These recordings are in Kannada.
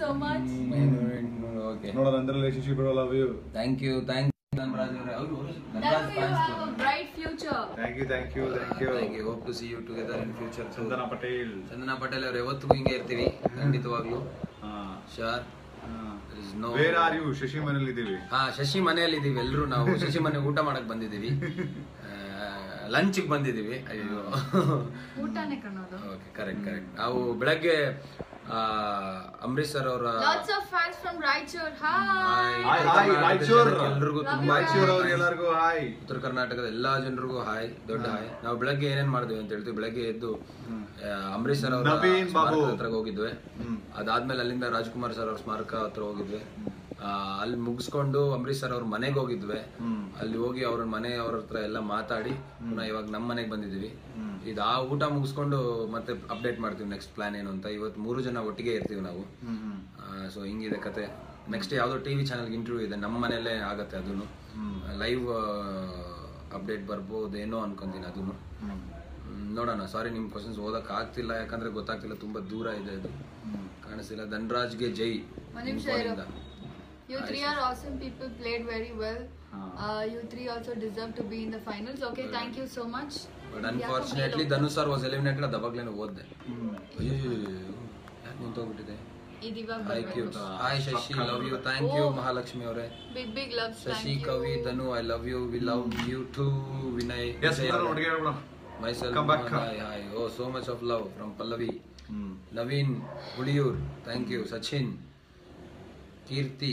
so much. ಓಕೆ ನೋಡೋಣ ಅಂದ್ರೆ relationship love you thank you thank you Dhanraj ಅವರೇ ಅವರು Dhanraj That you have a bright future. Thank you thank you thank you thank you hope to see you together in future Chandana Patel Chandana Patel ಅವರು ಯಾವತ್ತಿಗೂ ಹಿಂಗೆ ಇರ್ತೀವಿ ಖಂಡಿತವಾಗ್ಲೂ sure no where are you Shashi ಮನೇಲಿ ಇದ್ದೀವಿ ಹಾ ಶಶಿ ಮನೆಯಲ್ಲಿ ಇದೀವಿ ಎಲ್ಲರೂ ನಾವು ಶಶಿ ಮನೆ ಊಟ ಮಾಡಕ್ ಬಂದಿದ್ದೀವಿ ಲಂಚ್ಗೆ ಬಂದಿದ್ದೀವಿ ಅಯ್ಯೋ ಊಟನೇ ಕಣೋದು. ಓಕೆ ಕರೆಕ್ಟ್ ಕರೆಕ್ಟ್ ನಾವು ಬೆಳಗ್ಗೆ ಆ, ಅಂಬರೀಶ್ ಸರ್ ಅವರ Lots of fans from Raichur. Hi. Hi, hi, Raichur. ಎಲ್ರಿಗೂ ತುಂಬಾ ರಾಯಚೂರ್ ಅವ್ರಿಗೆ ಎಲ್ಲರಿಗೂ ಹಾಯ್ ಉತ್ತರ ಕರ್ನಾಟಕದ ಎಲ್ಲಾ ಜನರಿಗೂ ಹಾಯ್ ದೊಡ್ಡ ಹಾಯ್ ನಾವು ಬೆಳಗ್ಗೆ ಏನೇನ್ ಮಾಡಿದ್ವಿ ಅಂತ ಹೇಳ್ತೀವಿ ಬೆಳಗ್ಗೆ ಎದ್ದು ಆ, ಅಂಬರೀಶ್ ಸರ್ ಅವರ ನವೀನ್ ಬಾಬು. ಸ್ಮಾರಕದ ಹತ್ರ ಹೋಗಿದ್ವಿ ಹ್ಮ್. ಅದಾದ್ಮೇಲೆ ಅಲ್ಲಿಂದ ರಾಜ್ಕುಮಾರ್ ಸರ್ ಅವ್ರ ಸ್ಮಾರಕ ಹತ್ರ ಹೋಗಿದ್ವಿ ಆ, ಅಲ್ಲಿ ಮುಗಿಸ್ಕೊಂಡು ಅಂಬರೀಶ್ ಸರ್ ಅವ್ರ ಮನೆಗೆ ಹೋಗಿದ್ವಿ ಹ್ಮ್. ಅಲ್ಲಿ ಹೋಗಿ ಅವ್ರ ಮನೆ ಅವ್ರ ಹತ್ರ ಎಲ್ಲ ಮಾತಾಡಿ ಪುನಃ ಇವಾಗ ನಮ್ಮ ಮನೆಗೆ ಬಂದಿದೀವಿ ಇದು ಆ ಊಟ ಮುಗಿಸ್ಕೊಂಡು ಮತ್ತೆ ಅಪ್ಡೇಟ್ ಮಾಡ್ತೀವಿ ನೆಕ್ಸ್ಟ್ ಪ್ಲಾನ್ ಏನು ಅಂತ ಇವತ್ತು ಮೂರು ಜನ ಒಟ್ಟಿಗೆ ಇರ್ತೀವಿ ನಾವು ಹ್ಮ್ ಹ್ಮ್ ಸೊ ಹಿಂಗಿದೆ ಕತೆ ನೆಕ್ಸ್ಟ್ ಯಾವುದೋ ಟಿ ವಿ ಚಾನಲ್ಗೆ ಇಂಟರ್ವ್ಯೂ ಇದೆ ನಮ್ಮ ಮನೆಯಲ್ಲೇ ಆಗತ್ತೆ ಅದನ್ನು ಲೈವ್ ಅಪ್ಡೇಟ್ ಬರ್ಬೋದೇನೋ ಅನ್ಕೊಂತೀನಿ ಅದನ್ನು ಹ್ಮ್ ನೋಡೋಣ ಸಾರಿ ನಿಮ್ಮ ಕ್ವಶನ್ಸ್ ಓದಕ್ ಆಗ್ತಿಲ್ಲ ಯಾಕಂದ್ರೆ ಗೊತ್ತಾಗ್ತಿಲ್ಲ ತುಂಬಾ ದೂರ ಇದೆ ಅದು ಕಾಣಿಸ್ತಿಲ್ಲ ಧನ್ರಾಜ್ಗೆ ಜೈ ಒಂದ್ ನಿಮಿಷ ಇರು. You three are awesome people, played very well. Uh, you three also deserve to be in the finals. Okay, thank you so much. But unfortunately Dhanu sir was eliminated ಅದು ಅವಾಗ್ಲೇನೆ ಓದ್ದೆ ಅಯ್ಯೋ ಯಾಕೆ ನಿಂತೋಗ್ಬಿಟ್ಟಿದೆ ಇದು ಇವಾಗ ಹಾಯ್ ಕ್ಯೂಟ್ ಬರ್ಬೇಕು. Hi Shashi love you thank you Oh. Mahalakshmi ಅವರೇ Big big loves. Shashi Thank you. Kavi Dhanu I love you we love you too Vinay S ನೋಡ್ಗೆ ಹೇಳ್ಬಿಡ ಮೈಸೆಲ್ Come back. Hi hi oh so much of love from Pallavi hmm Naveen Huliyur thank you Sachin Keerthi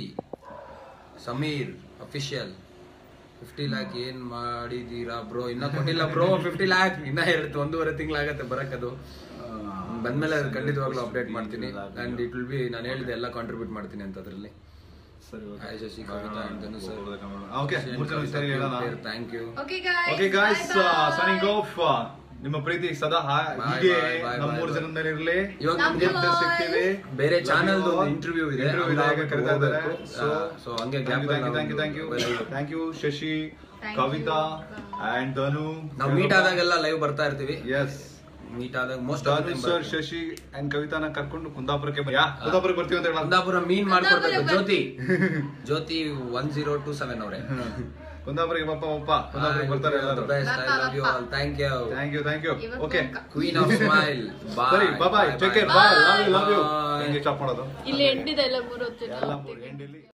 Sameer official fifty lakh ಏನ್ ಮಾಡಿದೀರಾ ಬ್ರೋ ಇನ್ನ ಕೊಟ್ಟಿಲ್ಲ ಬ್ರೋ ಫಿಫ್ಟಿ ಲ್ಯಾಕ್ ಇನ್ನ ಎರಡು ಒಂದೂವರೆ ತಿಂಗಳಾಗತ್ತೆ ಬರಕ್ಕದು ಬಂದ್ಮೇಲೆ ಅದು ಖಂಡಿತವಾಗ್ಲೂ ಅಪ್ಡೇಟ್ ಮಾಡ್ತೀನಿ ಅಂಡ್ ಇಟ್ ವಿಲ್ ಬಿ ನಾನು ಹೇಳಿದೆ ಎಲ್ಲ ಕಾಂಟ್ರಿಬ್ಯೂಟ್ ಮಾಡ್ತೀನಿ ಅಂತ ಅದರಲ್ಲಿ ಸರಿ hi Shashi Kavitha and Dhanu sir okay ಮೂರು ಜನ ಸರಿ ಹೇಳೋಣ thank you Okay guys. Okay guys bye bye. ಸನಿಂಗ್ ಆಫ್ ನಿಮ್ಮ ಪ್ರೀತಿ ಸದಾ ಹಾ- Bye, ಹೀಗೆ bye, bye, ನಮ್ಮ bye, ಮೂರು bye. ಜನದ ಮೇಲೆ ಇರಲಿ ಇವಾಗ Love ನಮ್ಗೆ you ಮತ್ತೆ all. ಸಿಗ್ತೀವಿ ಬೇರೆ ಚಾನೆಲ್ ಇಂಟರ್ವ್ಯೂ ಇದೆ ಇಂಟರ್ವ್ಯೂ ಇದೆ ಹಂಗಾಗಿ ಕರಿತಾ ಇದ್ದಾರೆ ಹೋಗ್ಬೇಕು. ಸೊ ಸೊ ಹಂಗೆ thank gap you thank you thank you thank you Shashi Thank Kavitha you. And Dhanu ನಾವು ಮೀಟ್ ಆದಾಗೆಲ್ಲ ಲೈವ್ ಬರ್ತಾ ಇರ್ತೀವಿ ಎಸ್ ಮೀಟ್ ಆದಾಗ most Dhanu sir Shashi and ಕವಿತಾನ ಕರ್ಕೊಂಡು ಕುಂದಾಪುರಕ್ಕೆ ಬ- ಯಾ ಕುಂದಾಪುರಕ್ಕೆ ಬರ್ತೀವಿ ಅಂತ ಹೇಳ ಕುಂದಾಪುರ ಮೀನ್ ಮಾಡ್ಕೊಡ್ಬೇಕು Kundapura Jyothi Jyothi one zero two seven ಅವರೇ ಕುಂದಾಪುರಕ್ಕೆ ಬಪ್ಪ ಬಪ್ಪ ಕುಂದಾಪುರಕ್ಕೆ ಬರ್ತಾರೆ ಎಲ್ಲರೂ thank you thank you thank you ಇವತ್ತು ಓಕೆ ಕ- ಕ್ವೀನ್ ಆಫ್ ಸ್ಮೈಲ್ ಸರಿ bye take care bye love you love you Bye. ಹೆಂಗೆ ಸ್ಟಾಪ್ ಮಾಡೋದು ಇಲ್ಲಿ ಎಂಡಿದೆ ಎಲ್ಲ ಮೂರು ಹೊತ್ತು ಎಲ್ಲ ಮೂರು ಎಂಡಲ್ಲಿ